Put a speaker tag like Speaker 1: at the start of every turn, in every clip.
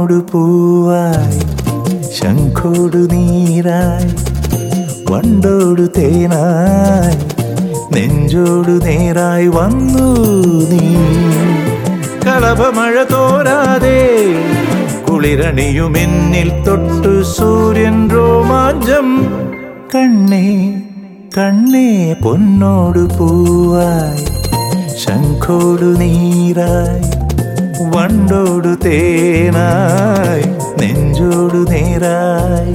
Speaker 1: പൊന്നോടു പൂവായി ശംഖോടു നീരായി വണ്ടോടു തേനായി നെഞ്ചോടു നേരായി വന്നു നീ കളഭമഴ തോരാതെ കുളിരണിയുമെന്നിൽ തൊട്ടു സൂര്യൻ രോമാഞ്ചം കണ്ണേ കണ്ണേ പൊന്നോടു പൂവായി ശംഖോടു നീരായി വണ്ടോടു തേനായി നെഞ്ചോടു നേരായി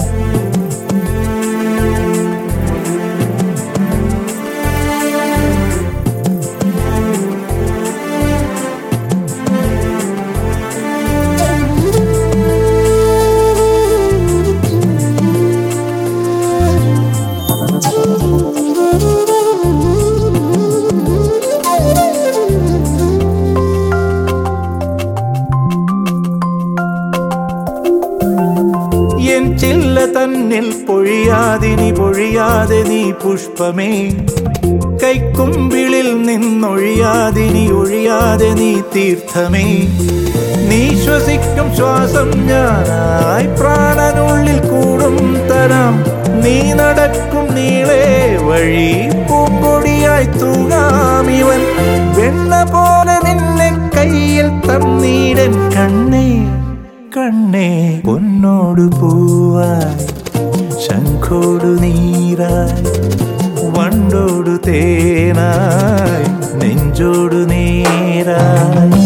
Speaker 1: എൻ ചില്ല തന്നിൽ പൊഴിയാതിനി പൊഴിയാതെ നീ പുഷ്പമേ കൈക്കുമ്പിളിൽ നിന്നൊഴിയാതിനി ഒഴിയാതെ നീ തീർത്ഥമേ നീ ശ്വസിക്കും ശ്വാസം ഞാനായി പ്രാണനുള്ളിൽ കൂടും തരാം നീ നടക്കും നീളെ വഴി പൂമ്പൊടിയായി തൂങ്ങാം ഇവൻ വെണ്ണ പോലെ നിന്നെ കയ്യിൽ തന്നീടൻ കണ്ണേ കണ്ണേ പൊന്നോടു പൂവായി ശംഖോടു നീരായി വണ്ടോടു തേനായി നെഞ്ചോടു നേരായി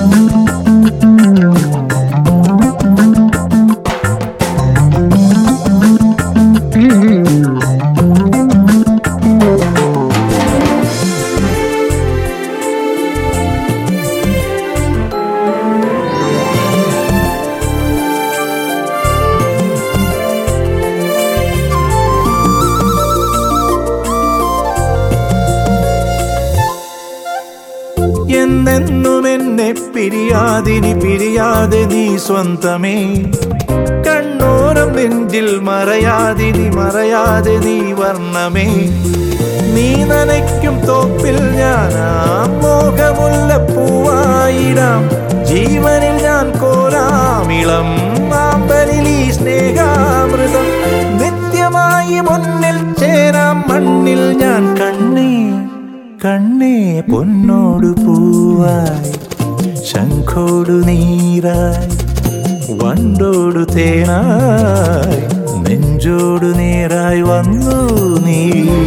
Speaker 1: എന്നെന്നും എന്നെ പിരിയാതിനി പിരിയാതെ നീ സ്വന്തമേ കണ്ണോരം നെഞ്ചിൽ മറയാതിനി മറയാതെ നീ വർണ്ണമേ നീ നനയ്ക്കും തോപ്പിൽ ഞാനാ മോഹമുള്ള പൂവായിടാം ജീവനിൽ ഞാൻ കോരാമിളം മാമ്പലിൽ ഈ സ്നേഹാമൃതം നിത്യമായി മുന്നിൽ ചേരാം മണ്ണിൽ ഞാൻ കണ്ണേ കണ്ണേ പൊന്നോടു പൂവായി ശംഖോടു നീരായി വണ്ടോടു തേനായി നെഞ്ചോടു നേരായി വന്നു നീ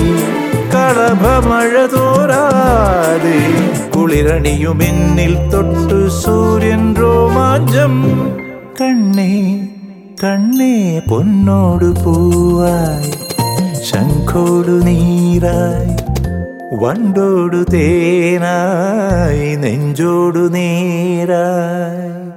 Speaker 1: കളഭമഴ തോരാതെ കുളിരണിയുമെന്നിൽ തൊട്ടു സൂര്യൻ രോമാഞ്ചം കണ്ണേ കണ്ണേ പൊന്നോടു പൂവായി ശംഖോടു നീരായി വണ്ടോടു തേനായി നെഞ്ചോടു നേരായി